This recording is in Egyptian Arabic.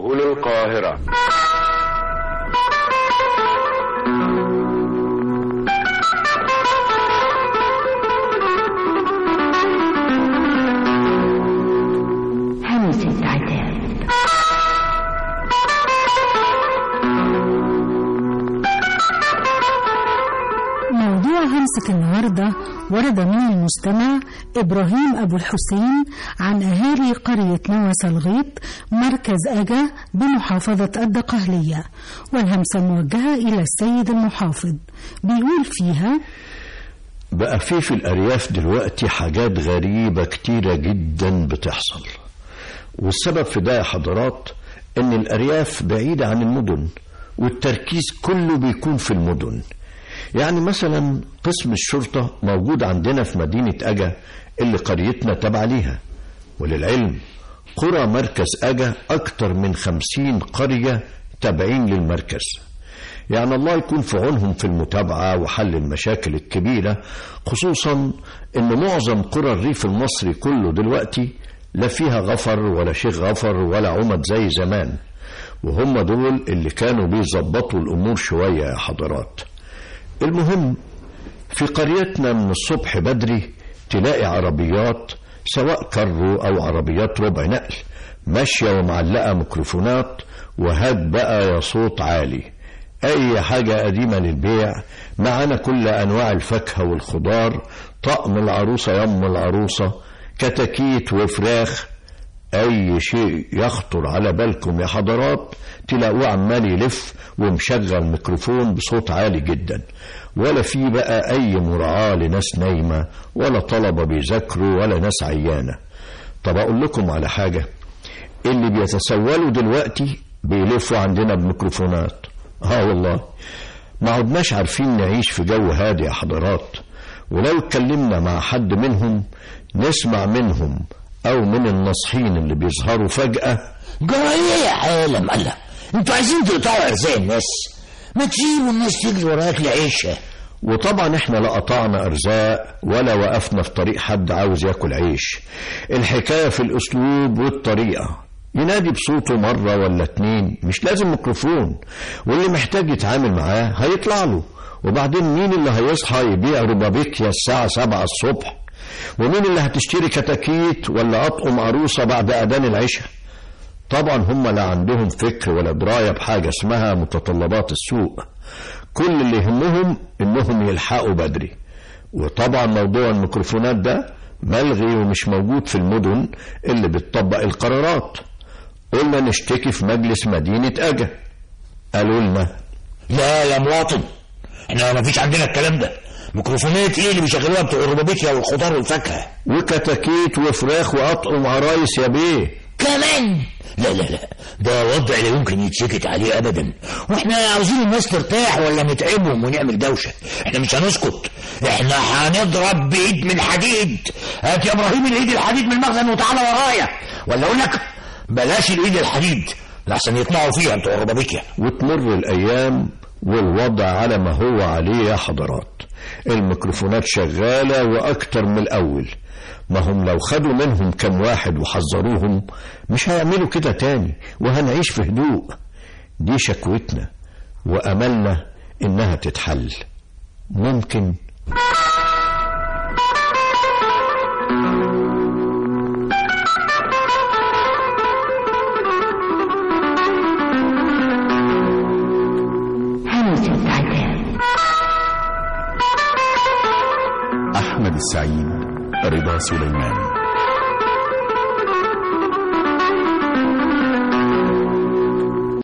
سبل القاهرة همسة عتاب موضوع همسة النهاردة ورد من المستمع إبراهيم أبو الحسين عن أهالي قرية نوس الغيط مركز أجا بمحافظة الدقهلية والهمسة موجهة إلى السيد المحافظ بيقول فيها بقى في في الأرياف دلوقتي حاجات غريبة كتيرة جدا بتحصل والسبب في ده يا حضرات إن الأرياف بعيدة عن المدن والتركيز كله بيكون في المدن يعني مثلا قسم الشرطة موجود عندنا في مدينة أجا اللي قريتنا تبع ليها وللعلم قرى مركز أجا أكتر من خمسين قرية تابعين للمركز يعني الله يكون في عونهم في المتابعة وحل المشاكل الكبيرة خصوصا ان معظم قرى الريف المصري كله دلوقتي لا فيها غفر ولا شيخ غفر ولا عمد زي زمان وهم دول اللي كانوا بيظبطوا الامور شوية يا حضرات المهم في قريتنا من الصبح بدري تلاقي عربيات سواء كرو او عربيات ربع نقل ماشية ومعلقة ميكروفونات وهات بقى يا صوت عالي أي حاجة قديمة للبيع معانا كل أنواع الفاكهة والخضار طقم العروسة يم العروسة كتاكيت وفراخ أي شيء يخطر على بالكم يا حضرات تلاقوه عمال يلف ومشغل ميكروفون بصوت عالي جدا ولا في بقى أي مراعاة لناس نايمة ولا طلبة بيذاكروا ولا ناس عيانة طب أقول لكم على حاجة اللي بيتسولوا دلوقتي بيلفوا عندنا بميكروفونات اه والله ما عدناش عارفين نعيش في جو هادي يا حضرات ولو اتكلمنا مع حد منهم نسمع منهم او من الناصحين اللي بيظهروا فجأة جرى ايه يا عالم الله انتوا عايزين تقطعوا ارزاق الناس ما تسيبوا الناس تجري وراك لعيشها وطبعا احنا لا قطعنا ارزاق ولا وقفنا في طريق حد عاوز ياكل عيش الحكاية في الاسلوب والطريقة ينادي بصوته مرة ولا اتنين مش لازم ميكروفون واللي محتاج يتعامل معاه هيطلع له وبعدين مين اللي هيصحى يبيع ربابيكيا الساعة سبعة الصبح ومين اللي هتشتري كتاكيت ولا أطقم عروسة بعد أذان العشاء طبعا هم لا عندهم فكر ولا دراية بحاجة اسمها متطلبات السوق كل اللي يهمهم انهم يلحقوا بدري وطبعا موضوع الميكروفونات ده ملغي ومش موجود في المدن اللي بتطبق القرارات قلنا نشتكي في مجلس مدينة أجا قالوا لنا لا يا مواطن احنا ما فيش عندنا الكلام ده ميكروفونات ايه اللي بيشغلوها بتوع الروبابيكيا والخضار والفاكهه وكتاكيت وفراخ وأطقم عرايس يا بيه كمان لا لا لا ده وضع لا يمكن يتسكت عليه ابدا واحنا عاوزين الناس ترتاح ولا نتعبهم ونعمل دوشه احنا مش هنسكت احنا هنضرب بايد من حديد هات يا ابراهيم الايد الحديد من المخزن وتعالى ورايا ولا اقول لك بلاش الايد الحديد لحسن يطمعوا فيها بتوع الروبابيكيا وتمر الأيام والوضع على ما هو عليه يا حضرات الميكروفونات شغالة وأكتر من الأول ما هم لو خدوا منهم كم واحد وحذروهم مش هيعملوا كده تاني وهنعيش في هدوء دي شكوتنا وأملنا إنها تتحل ممكن همسة عتاب أحمد السعيد رضا سليمان